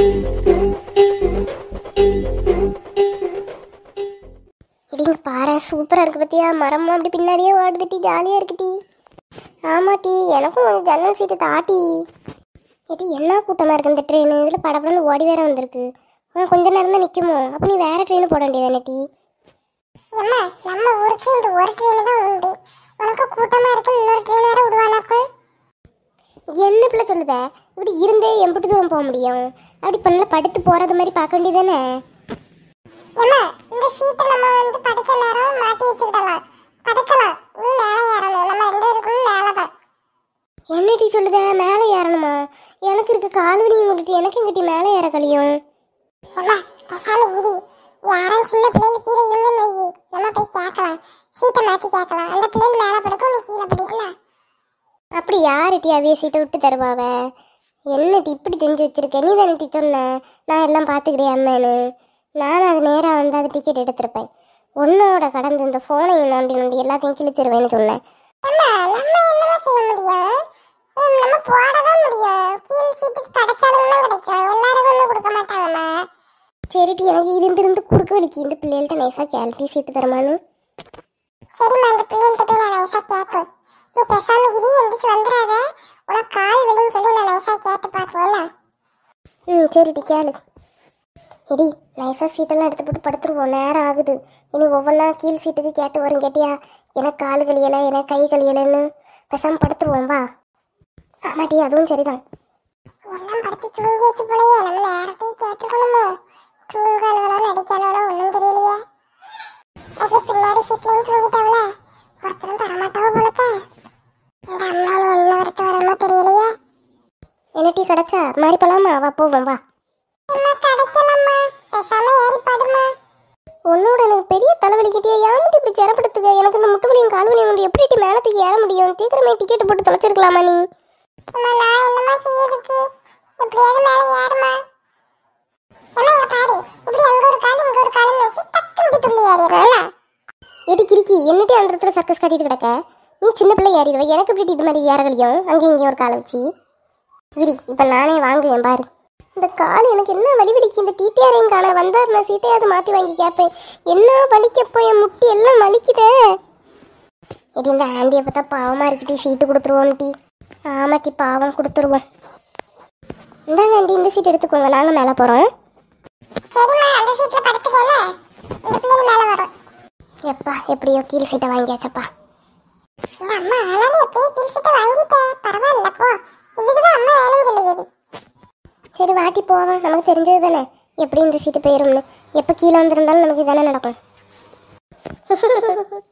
இடிங்க பாரு சூப்பராக இருக்கு பத்தியா மரமும் அப்படி பின்னாடியே ஓடுது டீ ஜாலியாக இருக்கு டீ ஆமா டீ எனக்கும் கொஞ்சம் ஜன்னல் சீட்டு தாட்டி ஏடி என்ன கூட்டமாக இருக்கு இந்த ட்ரெயின் இதில் படப்படன்னு ஓடி வேற வந்திருக்கு ஆ, கொஞ்ச நேரம் தான் நிற்குமோ அப்போ நீ வேற ட்ரெயின் போட வேண்டியதானே டீ அம்மா நம்ம ஊருக்கு இந்த ஒரு ட்ரெயின் தான் உண்டு உனக்கு கூட்டமா இருக்கு இன்னொரு ட்ரெயின் வேற விடுவானாக்கும் என்ன பிள்ளை சொல்லுத இப்படி இருந்தே எம்பிட்டு தூரம் போக முடியும் அப்படி பண்ணல படுத்து போகிறது மாதிரி பார்க்க வேண்டியதானே ஏம்மா இந்த சீட்டை நம்ம வந்து படுக்க நேரம் மாட்டி வச்சுக்கிடலாம் படுக்கலாம் நீ மேலே ஏறணும் நம்ம ரெண்டு பேருக்கும் மேலே தான் என்ன டீ சொல்லுத மேலே ஏறணுமா எனக்கு இருக்க கால் வலியும் கொண்டுட்டு எனக்கு எங்கிட்டி மேலே ஏற கழியும் ஏம்மா பேசாம இடி யாரும் சின்ன பிள்ளைங்க கீழே இருந்துன்னு வை நம்ம போய் கேட்கலாம் சீட்டை மாற்றி கேட்கலாம் அந்த பிள்ளைங்க மேலே படுக்கும் நீ கீழே படி என்ன அப்படி யாரு டீ அவிய சீட்டை விட்டு தருவாவ என்ன டீ இப்படி செஞ்சு வச்சிருக்க நீ தானே டீ சொன்ன நான் எல்லாம் பார்த்துக்கிட்டே அம்மேனு நான் அது நேராக வந்து அது டிக்கெட் எடுத்திருப்பேன் உன்னோட கடந்து இந்த ஃபோனையும் நோண்டி நோண்டி எல்லாத்தையும் கிழிச்சிருவேன்னு சொன்னேன் ஏம்மா நம்ம என்னமா செய்ய முடியும் ஹம், நம்ம போட தான் முடியும் கீழ் சீட்டு கிடைச்சாலும் தான் கிடைக்கும் எல்லாருக்கும் ஒன்றும் கொடுக்க மாட்டாங்கம்மா சரி டீ எனக்கு இருந்திருந்து குறுக்க வலிக்கு இந்த பிள்ளைகள்ட்ட நைஸாக கேள்வி சீட்டு தரமானு சரிம்மா அந்த பிள்ளைகிட்ட போய் நான் நைஸா கேட்பேன் நீ பேசாம இரு எந்திரிச்சு வந்துடாத உனக்கு கால் விழுன்னு சொல்லி நான் நைஸா கேட்டு பார்த்தேன் ம் சரி டி கேளு எடி நைஸாக சீட்டெல்லாம் எடுத்து போட்டு படுத்துருவோம் நேரம் ஆகுது இனி ஒவ்வொன்றா கீழ் சீட்டுக்கு கேட்டு வரும் கேட்டியா எனக்கு கால் கழியலை எனக்கு கை கழியலைன்னு பேசாமல் படுத்துருவோம் வா ஆமாட்டி அதுவும் சரிதான் எல்லாம் படுத்து தூங்கியாச்சு போலயே நம்ம நேரத்தையும் கேட்டுக்கணுமோ தூங்காளுகளோ நடிக்காளோ ஒன்றும் தெரியலையே அது பின்னாடி சீட்லையும் தூங்கிட்டாவல ஒருத்தரும் தரமாட்டாவோ போலக்க இந்த அம்மா நீ என்ன ஒருத்தர் வருமோ தெரியலையே என்ன டீ கிடச்சா மாறி போலாமா வா போவோம் வா அம்மா கிடைக்கலம்மா பேசாம ஏறி படுமா உன்னோட எனக்கு பெரிய தலைவலிக்கிட்டே ஏன் இப்படி சிறப்படுத்துக்க எனக்கு இந்த முட்டு வலியும் கால் வலியும் கொண்டு எப்படி டி மேலே தூக்கி ஏற முடியும் சீக்கிரமே டிக்கெட் போட்டு தொலைச்சிருக்கலாமா நீ அம்மா நான் என்னம்மா செய்யறதுக்கு எப்படியாவது மேலே ஏறுமா அம்மா இங்க பாரு இப்படி அங்க ஒரு கால் இங்க ஒரு கால் வச்சு டக்கு இப்படி துள்ளி ஏறிடுறோம்ல எடி கிறுக்கி என்னட்டி அந்த இடத்துல சர்க்கஸ் காட்டிட்டு கிடக்க நீ சின்ன பிள்ளை ஏறிடுவ எனக்கு எப்படி இது மாதிரி ஏற கழியும் அங்கேயும் இங்கேயும் ஒரு காலை வச்சு இரு இப்போ நானே வாங்குவேன் பாரு இந்த கால் எனக்கு என்ன வலி வலிக்கு இந்த டிடிஆரையும் காண வந்தார் நான் சீட்டையாவது மாற்றி வாங்கி கேட்பேன் என்ன வலிக்க போய் என் முட்டி எல்லாம் வலிக்குதே எடி இந்த ஆண்டியை பார்த்தா பாவமாக இருக்குடி சீட்டு கொடுத்துருவோம் டி ஆமாட்டி பாவம் கொடுத்துருவோம் இந்தாங்க ஆண்டி இந்த சீட் எடுத்துக்கோங்க நாங்கள் மேலே போகிறோம் சரிம்மா அந்த சீட்ல படுத்துக்கல இந்த பிள்ளைங்க மேல வரும் எப்பா எப்படியோ கீழ் சீட்டை வாங்கியாச்சப்பா இந்த அம்மா ஆனாலும் எப்படியே கீழ் சீட்டை வாங்கிட்டேன் பரவாயில்ல போ இதுக்குதான் அம்மா வேணும்னு சொல்லுது சரி வாட்டி போவோம் நமக்கு தெரிஞ்சது தானே எப்படி இந்த சீட்டு போயிரும்னு எப்போ கீழே வந்திருந்தாலும் நமக்கு இதானே நடக்கும்